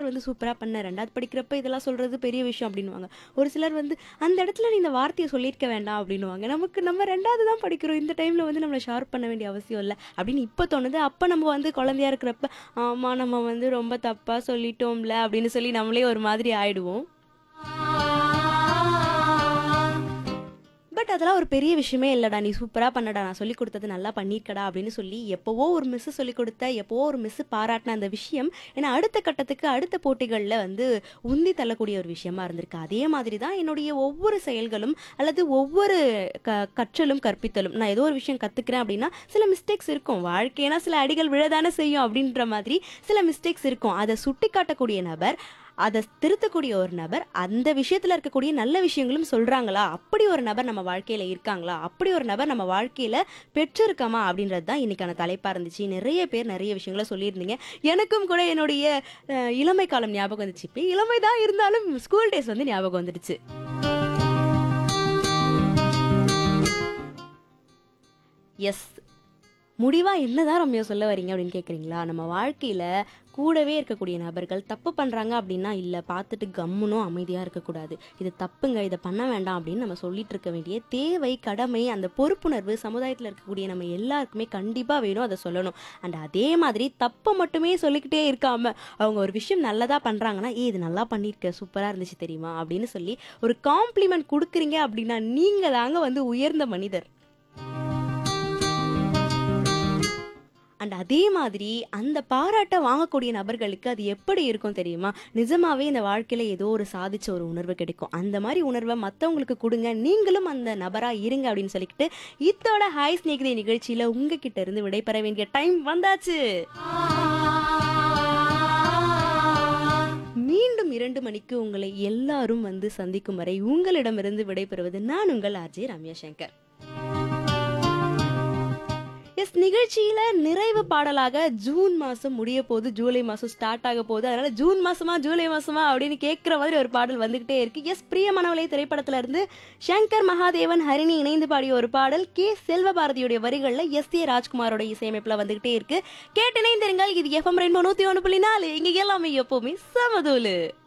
வந்து சூப்பரா பண்ண ரெண்டாவது படிக்கிறப்ப இதெல்லாம் சொல்றது பெரிய விஷயம் அப்படின்னுவாங்க ஒரு சிலர் வந்து அந்த இடத்துல நீ இந்த வார்த்தையை சொல்லியிருக்க வேண்டாம் அப்படின்னுவாங்க நமக்கு நம்ம ரெண்டாவது தான் படிக்கிறோம் இந்த டைம்ல வந்து நம்மளை ஷார்ப் பண்ண வேண்டிய அவசியம் இல்லை அப்படின்னு இப்போ தோணுது அப்போ நம்ம வந்து குழந்தையா இருக்கிறப்ப ஆமா நம்ம வந்து ரொம்ப தப்பா சொல்லிட்டோம்ல அப்படின்னு சொல்லி நம்மளே ஒரு மாதிரி ஆயிடுவோம் பட் அதெல்லாம் ஒரு பெரிய விஷயமே இல்லைடா நீ சூப்பராக பண்ணடா நான் சொல்லி கொடுத்தது நல்லா பண்ணியிருக்கடா அப்படின்னு சொல்லி எப்போவோ ஒரு மிஸ் சொல்லி கொடுத்த எப்போவோ ஒரு மிஸ் பாராட்டின அந்த விஷயம் ஏன்னா அடுத்த கட்டத்துக்கு அடுத்த போட்டிகளில் வந்து உந்தி தள்ளக்கூடிய ஒரு விஷயமா இருந்திருக்கு அதே மாதிரி தான் என்னுடைய ஒவ்வொரு செயல்களும் அல்லது ஒவ்வொரு க கற்றலும் கற்பித்தலும் நான் ஏதோ ஒரு விஷயம் கற்றுக்கிறேன் அப்படின்னா சில மிஸ்டேக்ஸ் இருக்கும் வாழ்க்கைனா சில அடிகள் விழதானே செய்யும் அப்படின்ற மாதிரி சில மிஸ்டேக்ஸ் இருக்கும் அதை சுட்டி காட்டக்கூடிய நபர் அதை திருத்தக்கூடிய ஒரு நபர் அந்த விஷயத்துல இருக்கக்கூடிய நல்ல விஷயங்களும் சொல்றாங்களா அப்படி ஒரு நபர் நம்ம வாழ்க்கையில இருக்காங்களா அப்படி ஒரு நபர் நம்ம வாழ்க்கையில பெற்றிருக்கமா அப்படின்றது தான் இன்னைக்கான தலைப்பா இருந்துச்சு நிறைய பேர் நிறைய விஷயங்களை சொல்லியிருந்தீங்க எனக்கும் கூட என்னுடைய அஹ், இளமை காலம் ஞாபகம் வந்துச்சு இப்போ இளமை தான் இருந்தாலும் ஸ்கூல் டேஸ் வந்து ஞாபகம் வந்துடுச்சு எஸ் முடிவா என்னதான் ரம்யா சொல்ல வரீங்க அப்படின்னு கேக்குறீங்களா நம்ம வாழ்க்கையில கூடவே இருக்கக்கூடிய நபர்கள் தப்பு பண்றாங்க அப்படின்னா இல்ல பார்த்துட்டு கம்முனும் அமைதியா இருக்கக்கூடாது இது தப்புங்க இதை பண்ண வேண்டாம் அப்படின்னு நம்ம சொல்லிட்டு இருக்க வேண்டிய தேவை கடமை அந்த பொறுப்புணர்வு சமுதாயத்துல இருக்கக்கூடிய நம்ம எல்லாருக்குமே கண்டிப்பா வேணும் அதை சொல்லணும் அண்ட் அதே மாதிரி தப்பை மட்டுமே சொல்லிக்கிட்டே இருக்காம அவங்க ஒரு விஷயம் நல்லதா பண்றாங்கன்னா ஏ இது நல்லா பண்ணிருக்க சூப்பரா இருந்துச்சு தெரியுமா அப்படின்னு சொல்லி ஒரு காம்ப்ளிமெண்ட் கொடுக்குறீங்க அப்படின்னா நீங்க தாங்க வந்து உயர்ந்த மனிதர் அண்ட் அதே மாதிரி அந்த பாராட்டை வாங்கக்கூடிய நபர்களுக்கு அது எப்படி இருக்கும் தெரியுமா நிஜமாவே இந்த வாழ்க்கையில ஏதோ ஒரு சாதிச்ச ஒரு உணர்வு கிடைக்கும் அந்த மாதிரி உணர்வை மற்றவங்களுக்கு கொடுங்க நீங்களும் அந்த நபரா இருங்க அப்படின்னு சொல்லிக்கிட்டு இத்தோட ஹாய் ஸ்நேகிதை நிகழ்ச்சியில உங்ககிட்ட இருந்து விடைபெற வேண்டிய டைம் வந்தாச்சு மீண்டும் இரண்டு மணிக்கு உங்களை எல்லாரும் வந்து சந்திக்கும் வரை உங்களிடமிருந்து விடைபெறுவது நான் உங்கள் ஆர்ஜே ரம்யா சங்கர் எஸ் நிகழ்ச்சியில நிறைவு பாடலாக ஜூன் மாசம் முடிய போகுது ஜூலை மாசம் ஸ்டார்ட் ஆக போகுது அதனால ஜூன் மாசமா ஜூலை மாசமா அப்படின்னு கேட்குற மாதிரி ஒரு பாடல் வந்துகிட்டே இருக்கு எஸ் பிரியமனவளை திரைப்படத்துல இருந்து சங்கர் மகாதேவன் ஹரிணி இணைந்து பாடிய ஒரு பாடல் கே செல்வபாரதியுடைய வரிகள்ல எஸ் ஏ ராஜ்குமாரோட இசையமைப்புல வந்துகிட்டே இருக்கு கேட்டு இணைந்திருங்கள் இது எஃப்எம் ரெண்டு நூத்தி ஒன்று புள்ளி நாலு இங்க எல்லாமே எப்பவுமே சமதூலு